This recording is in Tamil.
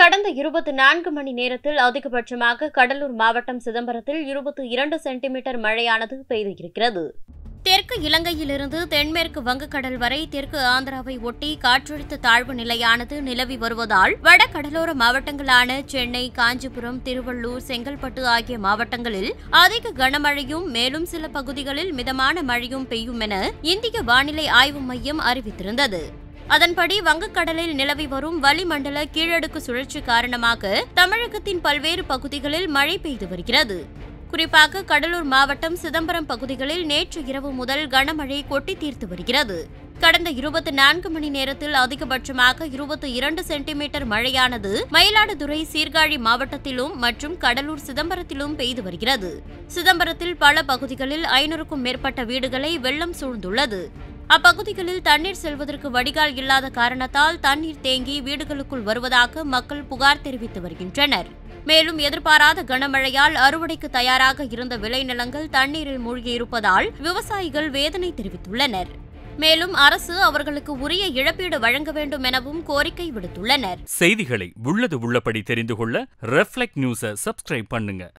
கடந்த இருபத்தி நான்கு மணி நேரத்தில் அதிகபட்சமாக கடலூர் மாவட்டம் சிதம்பரத்தில் இருபத்தி இரண்டு சென்டிமீட்டர் மழையானது பெய்திருக்கிறது தெற்கு இலங்கையிலிருந்து தென்மேற்கு வங்கக்கடல் வரை தெற்கு ஆந்திராவை ஒட்டி காற்றழுத்த தாழ்வு நிலையானது நிலவி வருவதால் வட கடலோர மாவட்டங்களான சென்னை காஞ்சிபுரம் திருவள்ளூர் செங்கல்பட்டு ஆகிய மாவட்டங்களில் அதிக கனமழையும் மேலும் சில பகுதிகளில் மிதமான மழையும் பெய்யும் என இந்திய வானிலை ஆய்வு மையம் அறிவித்திருந்தது அதன்படி வங்கக்கடலில் நிலவி வரும் வளிமண்டல கீழடுக்கு சுழற்சி காரணமாக தமிழகத்தின் பல்வேறு பகுதிகளில் மழை பெய்து வருகிறது குறிப்பாக கடலூர் மாவட்டம் சிதம்பரம் பகுதிகளில் நேற்று இரவு முதல் கனமழை கொட்டி தீர்த்து வருகிறது கடந்த இருபத்தி நான்கு மணி நேரத்தில் அதிகபட்சமாக இருபத்தி இரண்டு சென்டிமீட்டர் மழையானது மயிலாடுதுறை சீர்காழி மாவட்டத்திலும் மற்றும் கடலூர் சிதம்பரத்திலும் பெய்து வருகிறது சிதம்பரத்தில் பல பகுதிகளில் ஐநூறுக்கும் மேற்பட்ட வீடுகளை வெள்ளம் சூழ்ந்துள்ளது அப்பகுதிகளில் தண்ணீர் செல்வதற்கு வடிகால் இல்லாத காரணத்தால் தண்ணீர் தேங்கி வீடுகளுக்குள் வருவதாக மக்கள் புகார் தெரிவித்து வருகின்றனர் மேலும் எதிர்பாராத கனமழையால் அறுவடைக்கு தயாராக இருந்த விளைநிலங்கள் தண்ணீரில் மூழ்கியிருப்பதால் விவசாயிகள் வேதனை தெரிவித்துள்ளனர் மேலும் அரசு அவர்களுக்கு உரிய இழப்பீடு வழங்க வேண்டும் எனவும் கோரிக்கை விடுத்துள்ளனர் செய்திகளை உள்ளது உள்ளபடி தெரிந்து கொள்ள ரெஃப்ளெக்ட் நியூஸை சப்ஸ்கிரைப் பண்ணுங்க